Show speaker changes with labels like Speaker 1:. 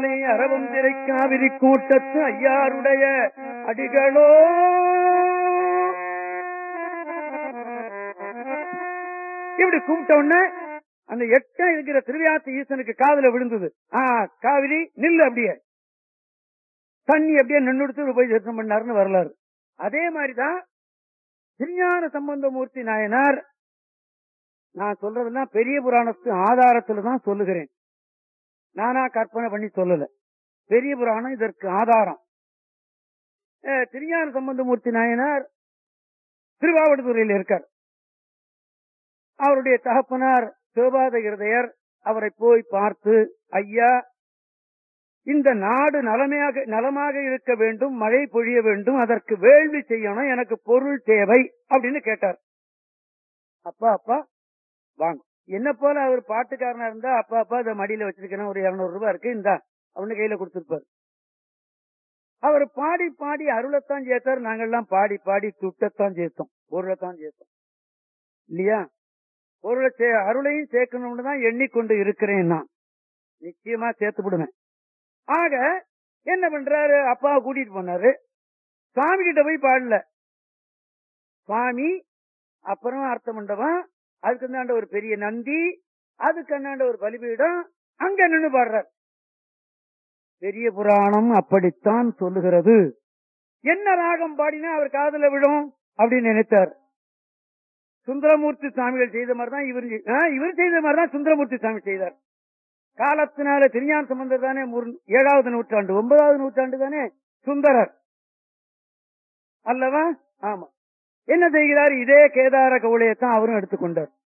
Speaker 1: மாலை அரவம் திரை காவிரி கூட்டத்து ஐயாருடைய அடிகளோ இப்படி கும்பிட்ட உடனே அந்த எட்ட இருக்கிற திருவியாத்து ஈசனுக்கு காதுல விழுந்தது ஆ காவிரி நில்லு அப்படியே தண்ணி அப்படியே நின்னுடுத்து போய் தரிசனம் பண்ணாருன்னு வரலாறு அதே மாதிரிதான் திருஞான சம்பந்தமூர்த்தி நாயனார் நான் சொல்றதெல்லாம் பெரிய புராணத்து ஆதாரத்துல தான் சொல்லுகிறேன் நானா கற்பனை பண்ணி சொல்லல பெரிய புராணம் இதற்கு ஆதாரம் அஹ், திருஞான சம்பந்தமூர்த்தி நாயனார் திருவாவடுதுறையில் இருக்கார் அவருடைய தகப்பனார் சிவபாத இருதயர் அவரை போய் பார்த்து ஐயா இந்த நாடு நலமையாக நலமாக இருக்க வேண்டும் மழை பொழிய வேண்டும் அதற்கு வேள்வி செய்யணும் எனக்கு பொருள் தேவை அப்படின்னு கேட்டார் அப்பா அப்பா வாங்க என்ன போல அவர் பாட்டுக்காரனா இருந்தா அப்பா அப்பா இதை மடியில வச்சிருக்கிறேன் ஒரு இருநூறு ரூபாய் இருக்கு இந்தா அவனு கையில கொடுத்திருப்பார் அவர் பாடி பாடி அருளைத்தான் சேர்த்தார் நாங்கெல்லாம் பாடி பாடி துட்டத்தான் சேர்த்தோம் பொருளைத்தான் சேர்த்தோம் இல்லையா பொருளை சே- அருளையும் சேர்க்கணும்னு தான் எண்ணிக்கொண்டு இருக்கிறேன் நான் நிச்சயமா சேர்த்து விடுவேன் ஆக என்ன பண்றாரு அப்பா கூட்டிட்டு போனாரு சுவாமி கிட்ட போய் பாடல சுவாமி அப்புறம் அர்த்த மண்டபம் அதுக்கு அந்தாண்ட ஒரு பெரிய நந்தி அதுக்கு அந்தாண்ட ஒரு பலிபீடம் அங்க நின்னு பாடுறார் பெரிய புராணம் அப்படித்தான் சொல்லுகிறது என்ன ராகம் பாடினா அவர் காதுல விழும் அப்படின்னு நினைத்தார் சுந்தரமூர்த்தி சுவாமிகள் செய்த மாதிரி தான் இவர் செய்- ஆ, இவர் செய்த மாதிரி தான் சுந்தரமூர்த்தி சுவாமி செய்தார் காலத்தினால திருஞான சம்பந்தர் தானே முரு- ஏழாவது நூற்றாண்டு ஒன்பதாவது நூற்றாண்டு தானே சுந்தரர் அல்லவா ஆமா என்ன செய்கிறார் இதே கேதார கவுளையத்தான் அவரும் எடுத்துக்கொண்டார்